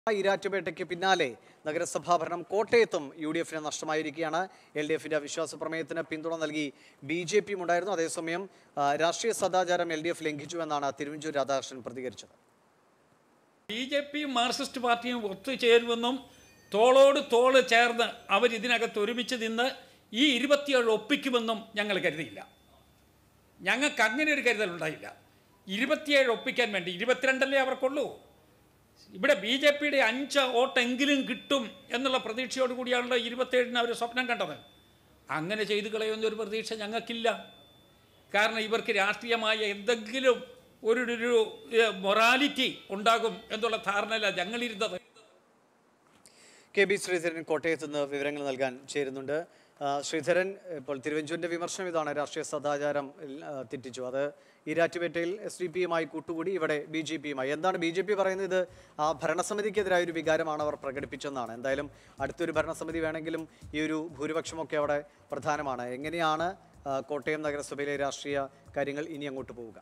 ഈരാറ്റുപേട്ടയ്ക്ക് പിന്നാലെ നഗരസഭാ ഭരണം കോട്ടയത്തും യു ഡി എഫിന് നഷ്ടമായിരിക്കുകയാണ് എൽ ഡി എഫിന്റെ അവിശ്വാസ പ്രമേയത്തിന് പിന്തുണ നൽകി ബി ജെ പിയും ഉണ്ടായിരുന്നു അതേസമയം ആ, രാഷ്ട്രീയ സദാചാരം എൽ ഡി എഫ് ലംഘിച്ചുവെന്നാണ് തിരുവഞ്ചൂർ രാധാകൃഷ്ണൻ പ്രതികരിച്ചത് ബി ജെ പിയും മാർക്സിസ്റ്റ് പാർട്ടിയും ഒത്തുചേരുമെന്നും തോളോട് തോള് ചേർന്ന് അവരിതിനകത്ത് ഒരുമിച്ച് നിന്ന് ഈ ഇരുപത്തിയേഴ് ഒപ്പിക്കുമെന്നും ഞങ്ങൾ കരുതിയില്ല ഞങ്ങൾക്ക് അങ്ങനെ ഒരു കരുതലുണ്ടായില്ല ഇരുപത്തിയേഴ് ഒപ്പിക്കാൻ വേണ്ടി ഇരുപത്തിരണ്ടല്ലേ അവർക്കുള്ളൂ ഇവിടെ ബി ജെ പിയുടെ അഞ്ച് വോട്ടെങ്കിലും കിട്ടും എന്നുള്ള പ്രതീക്ഷയോട് കൂടിയാണല്ലോ ഇരുപത്തേഴിന് അവർ സ്വപ്നം കണ്ടത് അങ്ങനെ ചെയ്തു കളയുന്നൊരു പ്രതീക്ഷ ഞങ്ങൾക്കില്ല കാരണം ഇവർക്ക് രാഷ്ട്രീയമായ എന്തെങ്കിലും ഒരു ഒരു മൊറാലിറ്റി ഉണ്ടാകും എന്നുള്ള ധാരണയില്ല ഞങ്ങളിരുന്നത് കെ ബി ശ്രീധരൻ കോട്ടയത്ത് നിന്ന് വിവരങ്ങൾ നൽകാൻ ചേരുന്നുണ്ട് ആ, ശ്രീധരൻ ഇപ്പോൾ തിരുവഞ്ചൂരിന്റെ വിമർശനം ഇതാണ് രാഷ്ട്രീയ സദാചാരം ആ, തെറ്റിച്ചു അത് ഈരാറ്റുപേട്ടയിൽ എസ് ഡി പിയുമായി കൂട്ടുകൂടി ഇവിടെ ബി ജെ പിയുമായി എന്താണ് ബി ജെ പി പറയുന്നത് ഇത് ആ ഭരണസമിതിക്കെതിരായ ഒരു വികാരമാണ് അവർ പ്രകടിപ്പിച്ചെന്നാണ് എന്തായാലും അടുത്തൊരു ഭരണസമിതി വേണമെങ്കിലും ഈ ഒരു ഭൂരിപക്ഷമൊക്കെ അവിടെ പ്രധാനമാണ് എങ്ങനെയാണ് ആ, കോട്ടയം നഗരസഭയിലെ രാഷ്ട്രീയ കാര്യങ്ങൾ ഇനി അങ്ങോട്ട് പോവുക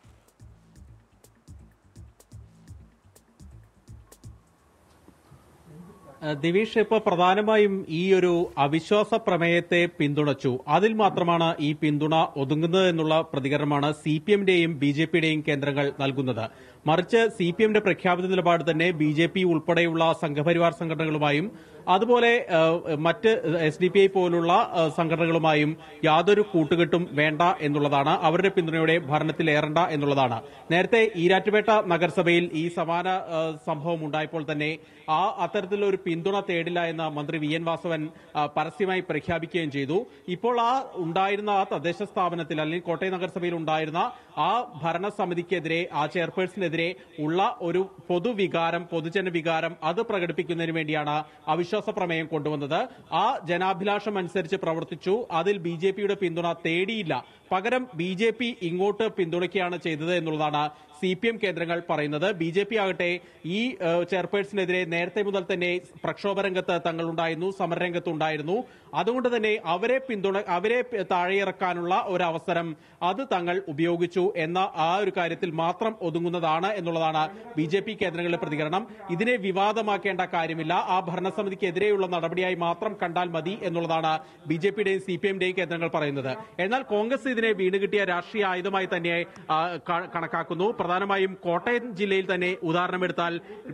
ഏഹ് ദിവിഷ് ഇപ്പൊ പ്രധാനമായും ഈ ഒരു അവിശ്വാസ പ്രമേയത്തെ പിന്തുണച്ചു അതിൽ മാത്രമാണ് ഈ പിന്തുണ ഒതുങ്ങുന്നത് എന്നുള്ള പ്രതികരണമാണ് സി പി എമ്മിന്റെയും ബി ജെ പിയുടെയും കേന്ദ്രങ്ങൾ നൽകുന്നത് മറിച്ച് സി പി എമ്മിന്റെ പ്രഖ്യാപിത നിലപാട് തന്നെ ബി ജെ പി ഉൾപ്പെടെയുള്ള സംഘപരിവാർ സംഘടനകളുമായും അതുപോലെ ഏഹ്, മറ്റ് എസ് ഡി പി ഐ പോലുള്ള ഏഹ്, സംഘടനകളുമായും യാതൊരു കൂട്ടുകെട്ടും വേണ്ട എന്നുള്ളതാണ് അവരുടെ പിന്തുണയോടെ ഭരണത്തിൽ ഏറണ്ട എന്നുള്ളതാണ് നേരത്തെ ഈരാറ്റുപേട്ട നഗരസഭയിൽ ഈ സമാന ഏഹ്, സംഭവം ഉണ്ടായപ്പോൾ തന്നെ ആ അത്തരത്തിലുള്ള ഒരു പിന്തുണ തേടില്ല എന്ന് മന്ത്രി വി എൻ വാസവൻ ആ, പരസ്യമായി പ്രഖ്യാപിക്കുകയും ചെയ്തു ഇപ്പോൾ ആ ഉണ്ടായിരുന്ന ആ തദ്ദേശ സ്ഥാപനത്തിൽ അല്ലെങ്കിൽ കോട്ടയം നഗരസഭയിൽ ഉണ്ടായിരുന്ന ആ ഭരണസമിതിക്കെതിരെ ആ ചെയർപേഴ്സണെതിരെ ഉള്ള ഒരു പൊതുവികാരം പൊതുജന വികാരം അത് പ്രകടിപ്പിക്കുന്നതിന് വേണ്ടിയാണ് അവിശ്വാസ പ്രമേയം കൊണ്ടുവന്നത് ആ ജനാഭിലാഷം അനുസരിച്ച് പ്രവർത്തിച്ചു അതിൽ ബി ജെ പിയുടെ പിന്തുണ തേടിയില്ല പകരം ബി ജെ പി ഇങ്ങോട്ട് പിന്തുണയ്ക്കുകയാണ് ചെയ്തത് എന്നുള്ളതാണ് സി പി എം കേന്ദ്രങ്ങൾ പറയുന്നത് ബി ജെ പി ആകട്ടെ ഈ ഏഹ്, ചെയർപേഴ്സണെതിരെ നേരത്തെ മുതൽ തന്നെ പ്രക്ഷോഭ രംഗത്ത് തങ്ങളുണ്ടായിരുന്നു സമരരംഗത്ത് ഉണ്ടായിരുന്നു അതുകൊണ്ട് തന്നെ അവരെ പിന്തുണ അവരെ പി- താഴെയിറക്കാനുള്ള ഒരു അവസരം അത് തങ്ങൾ ഉപയോഗിച്ചു എന്ന ആ ഒരു കാര്യത്തിൽ മാത്രം ഒതുങ്ങുന്നതാണ് എന്നുള്ളതാണ് ബി ജെ പി കേന്ദ്രങ്ങളുടെ പ്രതികരണം ഇതിനെ വിവാദമാക്കേണ്ട കാര്യമില്ല ആ ഭരണസമിതിക്കെതിരെയുള്ള നടപടിയായി മാത്രം കണ്ടാൽ മതി എന്നുള്ളതാണ് ബി ജെ പിയുടെയും സി പി എമ്മിന്റെയും കേന്ദ്രങ്ങൾ പറയുന്നത് എന്നാൽ കോൺഗ്രസ് ഇതിനെ വീണുകിട്ടിയ രാഷ്ട്രീയ ആയുധമായി തന്നെ ആ, ക- കണക്കാക്കുന്നു പ്രധാനമായും കോട്ടയം ജില്ലയിൽ തന്നെ ഉദാഹരണമെടുത്താൽ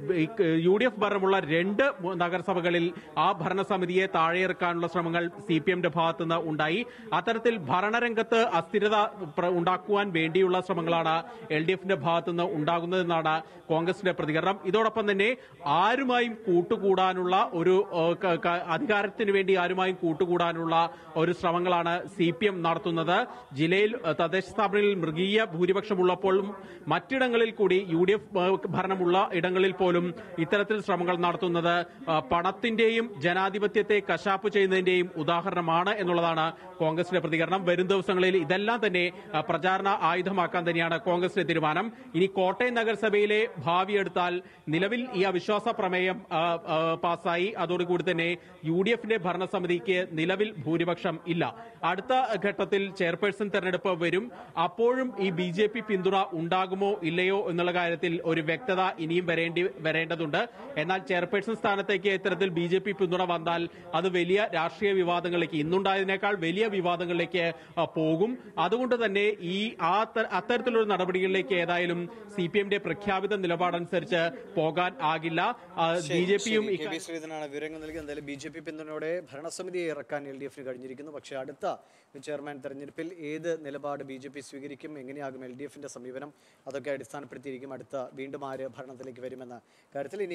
യു ഡി എഫ് ഭരണമുള്ള രണ്ട് നഗരസഭകളിൽ ആ ഭരണസമിതിയെ താഴെയിറക്കാനുള്ള ശ്രമങ്ങൾ സി പി എമ്മിന്റെ ഭാഗത്തുനിന്ന് ഉണ്ടായി അത്തരത്തിൽ ഭരണരംഗത്ത് അസ്ഥിരത പ്ര- ഉണ്ടാക്കുവാൻ വേണ്ടിയുള്ള ശ്രമങ്ങളാണ് എൽ ഡി എഫിന്റെ ഭാഗത്തുനിന്ന് ഉണ്ടാകുന്നതെന്നാണ് കോൺഗ്രസിന്റെ പ്രതികരണം ഇതോടൊപ്പം തന്നെ ആരുമായും കൂട്ടുകൂടാനുള്ള ഒരു ഏഹ്, ക- ക- അധികാരത്തിന് വേണ്ടി ആരുമായും കൂട്ടുകൂടാനുള്ള ഒരു ശ്രമങ്ങളാണ് സി പി എം നടത്തുന്നത് ജില്ലയിൽ ഏഹ്, തദ്ദേശ സ്ഥാപനങ്ങളിൽ മൃഗീയ ഭൂരിപക്ഷമുള്ളപ്പോഴും മറ്റിടങ്ങളിൽ കൂടി യു ഡി എഫ് ഭരണമുള്ള ഇടങ്ങളിൽ പോലും ഇത്തരത്തിൽ ശ്രമങ്ങൾ നടത്തുന്നത് ആ, പണത്തിന്റെയും ജനാധിപത്യത്തെ കശാപ്പ് ചെയ്യുന്നതിന്റെയും ഉദാഹരണമാണ് എന്നുള്ളതാണ് കോൺഗ്രസിന്റെ പ്രതികരണം വരും ദിവസങ്ങളിൽ ഇതെല്ലാം തന്നെ ആ, പ്രചാരണ ആയുധമാക്കാൻ തന്നെയാണ് കോൺഗ്രസിന്റെ തീരുമാനം ഇനി കോട്ടയം നഗരസഭയിലെ ഭാവി എടുത്താൽ നിലവിൽ ഈ അവിശ്വാസ പ്രമേയം ആ, ആ, പാസ്സായി അതോടുകൂടി തന്നെ യു ഡി എഫിന്റെ ഭരണസമിതിക്ക് നിലവിൽ ഭൂരിപക്ഷം ഇല്ല അടുത്ത ഘട്ടത്തിൽ ചെയർപേഴ്സൺ തെരഞ്ഞെടുപ്പ് വരും അപ്പോഴും ഈ ബി ജെ പി പിന്തുണ ഉണ്ടാകുമോ ഇല്ലയോ എന്നുള്ള കാര്യത്തിൽ ഒരു വ്യക്തത ഇനിയും വരേണ്ടി വരേണ്ടതുണ്ട് എന്നാൽ ചെയർപേഴ്സൺ സ്ഥാനത്തേക്ക് ഇത്തരത്തിൽ ബി ജെ പി പിന്തുണ വന്നാൽ അത് വലിയ രാഷ്ട്രീയ വിവാദങ്ങളിലേക്ക് ഇന്നുണ്ടായതിനേക്കാൾ വലിയ വിവാദങ്ങളിലേക്ക് ആ, പോകും അതുകൊണ്ട് തന്നെ ഈ ആ ത- അത്തരത്തിലുള്ള നടപടികളിലേക്ക് ഏതായാലും സി പി എമ്മിന്റെ പ്രഖ്യാപിത നിലപാടനുസരിച്ച് പോകാൻ ആകില്ല ബി ജെ പിയും കെ ബി ശ്രീധരനാണ് വിവരങ്ങൾ നൽകിയത് എന്തായാലും ബി ജെ പി പിന്തുണയോടെ ഭരണസമിതിയെ ഇറക്കാൻ എൽ ഡി എഫിന് കഴിഞ്ഞിരിക്കുന്നു പക്ഷേ അടുത്ത ചെയർമാൻ തെരഞ്ഞെടുപ്പിൽ ഏത് നിലപാട് ബി ജെ പി സ്വീകരിക്കും എങ്ങനെയാകും എൽ ഡി എഫിന്റെ സമീപനം അതൊക്കെ അടിസ്ഥാനപ്പെടുത്തിയിരിക്കും അടുത്ത വീണ്ടും ആര് ഭരണത്തിലേക്ക് വരുമെന്ന കാര്യത്തിൽ ഇനി